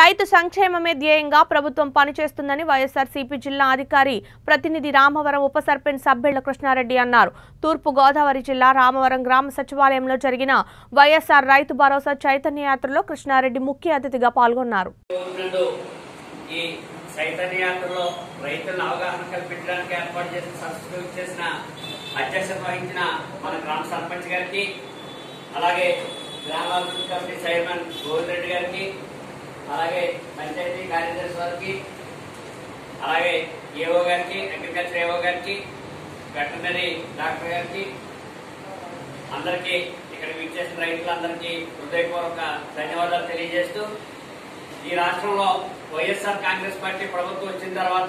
రైతు సంక్షేమమే ధ్యేయంగా ప్రభుత్వం పనిచేస్తుందని వైఎస్ఆర్సీపీ జిల్లా అధికారి ప్రతినిధి రామవరం ఉప సర్పంచ్ సబ్బెళ్ల కృష్ణారెడ్డి అన్నారు తూర్పు గోదావరి జిల్లా రామవరం గ్రామ సచివాలయంలో జరిగిన వైఎస్ఆర్ రైతు భరోసా చైతన్య యాత్రలో కృష్ణారెడ్డి ముఖ్య అతిథిగా పాల్గొన్నారు ఉన్నట్టు ఈ చైతన్య యాత్రలో రైతులను అవగాహన కల్పించడానికి ఏర్పాటు చేసిన సంస్థకు చేసిన అధ్యక్షత వహించిన మన గ్రామ సర్పంచ్ గారికి అలాగే గ్రామాభివృద్ధి కమిటీ చైర్మన్ గోవింద్ రెడ్డి గారికి అలాగే పంచాయతీ కార్యదర్శి వారికి అలాగే ఏఓ గారికి అగ్రికల్చర్ ఏఓ గారికి వెటర్నరీ డాక్టర్ గారికి అందరికీ ఇక్కడ విచ్చేసిన రైతులందరికీ హృదయపూర్వక ధన్యవాదాలు తెలియజేస్తూ ఈ రాష్ట్రంలో వైఎస్ఆర్ కాంగ్రెస్ పార్టీ ప్రభుత్వం వచ్చిన తర్వాత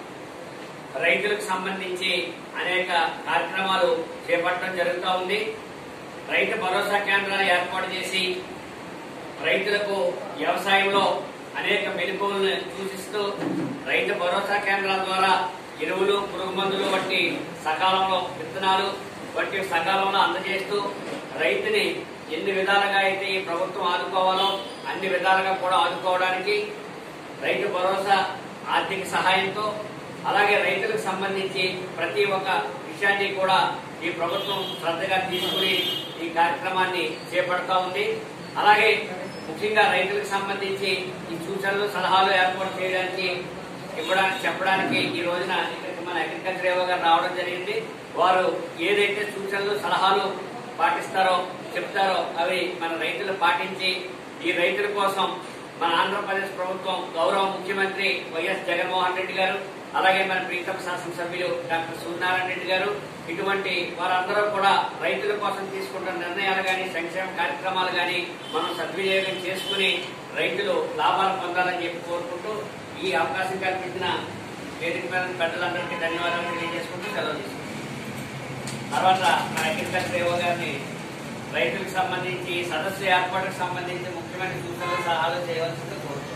రైతులకు సంబంధించి అనేక కార్యక్రమాలు చేపట్టడం జరుగుతూ ఉంది రైతు భరోసా కేంద్రాలు ఏర్పాటు చేసి రైతులకు వ్యవసాయంలో అనేక మెలకువలను సూచిస్తూ రైతు భరోసా కేంద్రాల ద్వారా ఎరువులు పురుగు మందులు వంటి సకాలంలో విత్తనాలు వంటి సకాలంలో అందజేస్తూ రైతుని ఎన్ని విధాలుగా అయితే ఈ ప్రభుత్వం ఆదుకోవాలో అన్ని విధాలుగా కూడా ఆదుకోవడానికి రైతు భరోసా ఆర్థిక సహాయంతో అలాగే రైతులకు సంబంధించి ప్రతి ఒక్క విషయాన్ని కూడా ఈ ప్రభుత్వం శ్రద్ధగా తీసుకుని ఈ కార్యక్రమాన్ని చేపడతా ఉంది అలాగే ముఖ్యంగా రైతులకు సంబంధించి ఈ సూచనలు సలహాలు ఏర్పాటు చేయడానికి ఇవ్వడానికి చెప్పడానికి ఈ రోజున ఇక్కడికి మన అగ్రికల్చర్ ఏవో గారు రావడం జరిగింది వారు ఏదైతే సూచనలు సలహాలు పాటిస్తారో చెప్తారో అవి మన రైతులు పాటించి ఈ రైతుల కోసం మన ఆంధ్రప్రదేశ్ ప్రభుత్వం గౌరవ ముఖ్యమంత్రి వైఎస్ జగన్మోహన్ రెడ్డి గారు అలాగే మన ప్రీతం శాసనసభ్యులు డాక్టర్ సూర్యనారాయణ రెడ్డి గారు ఇటువంటి వారందరూ కూడా రైతుల కోసం తీసుకుంటున్న నిర్ణయాలు కానీ సంక్షేమ కార్యక్రమాలు కానీ మనం సద్వినియోగం చేసుకుని రైతులు లాభాలు పొందాలని చెప్పి కోరుకుంటూ ఈ అవకాశం కల్పించిన వేదిక మీద ఉన్న పెద్దలందరికీ ధన్యవాదాలు తెలియజేసుకుంటూ సెలవు తీసుకుంటాం తర్వాత మన అగ్రికల్చర్ ఏవో గారిని రైతులకు సంబంధించి సదస్సు ఏర్పాటుకు సంబంధించి ముఖ్యమైన సూచనలు సలహాలు చేయవలసింది కోరుతున్నాం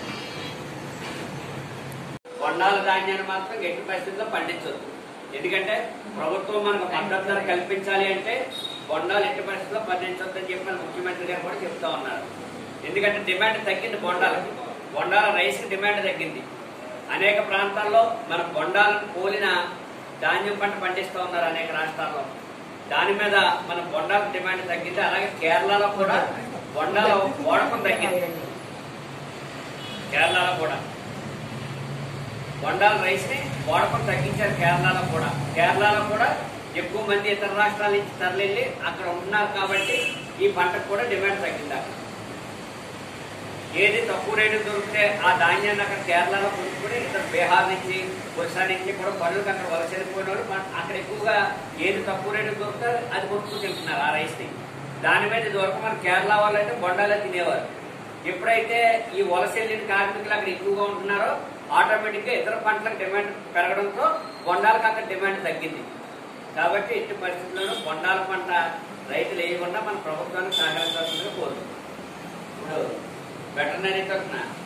కొండాల ధాన్యాన్ని మాత్రం ఎట్టి పరిస్థితుల్లో పండించొద్దు ఎందుకంటే ప్రభుత్వం మనకు మద్దతు ధర కల్పించాలి అంటే బొండాలు ఎట్టి పరిస్థితుల్లో పండించొద్దు అని చెప్పి మన ముఖ్యమంత్రి గారు కూడా చెప్తా ఉన్నారు ఎందుకంటే డిమాండ్ తగ్గింది బొండాలకి బొండాల రైస్కి డిమాండ్ తగ్గింది అనేక ప్రాంతాల్లో మన బొండాలను పోలిన ధాన్యం పంట పండిస్తూ ఉన్నారు అనేక రాష్ట్రాల్లో దాని మీద మన బొండాల డిమాండ్ తగ్గింది అలాగే కేరళలో కూడా బొండాల ఓడకం తగ్గింది కేరళలో కూడా బొండాల రైస్ ని వాడకం తగ్గించారు కేరళలో కూడా కేరళలో కూడా ఎక్కువ మంది ఇతర రాష్ట్రాల నుంచి తరలిల్లి అక్కడ ఉన్నారు కాబట్టి ఈ పంటకు కూడా డిమాండ్ తగ్గింది అక్కడ ఏది తక్కువ రేటు దొరికితే ఆ ధాన్యాన్ని అక్కడ కేరళలో కొనుక్కుని ఇతర బీహార్ నుంచి ఒరిస్సా నుంచి కూడా పనులకు అక్కడ వలస వెళ్ళిపోయిన వాళ్ళు మన- అక్కడ ఎక్కువగా ఏది తక్కువ రేటు దొరికితే అది కొనుక్కుని తింటున్నారు ఆ రైస్ ని దాని మీద ఇదివరకు మన కేరళ వాళ్ళు అయితే బొండాలే తినేవారు ఎప్పుడైతే ఈ వలస వెళ్ళిన కార్మికులు అక్కడ ఎక్కువగా ఉంటున్నారో ఆటోమేటిక్ గా ఇతర పంటలకు డిమాండ్ పెరగడంతో బొండాలకు అక్కడ డిమాండ్ తగ్గింది కాబట్టి ఎట్టి పరిస్థితుల్లోనూ బొండాల పంట రైతులు వేయకుండా మన ప్రభుత్వానికి సహకరించాల్సిందిగా కోరుతున్నాం ఇప్పుడు వెటర్నరీ తరఫున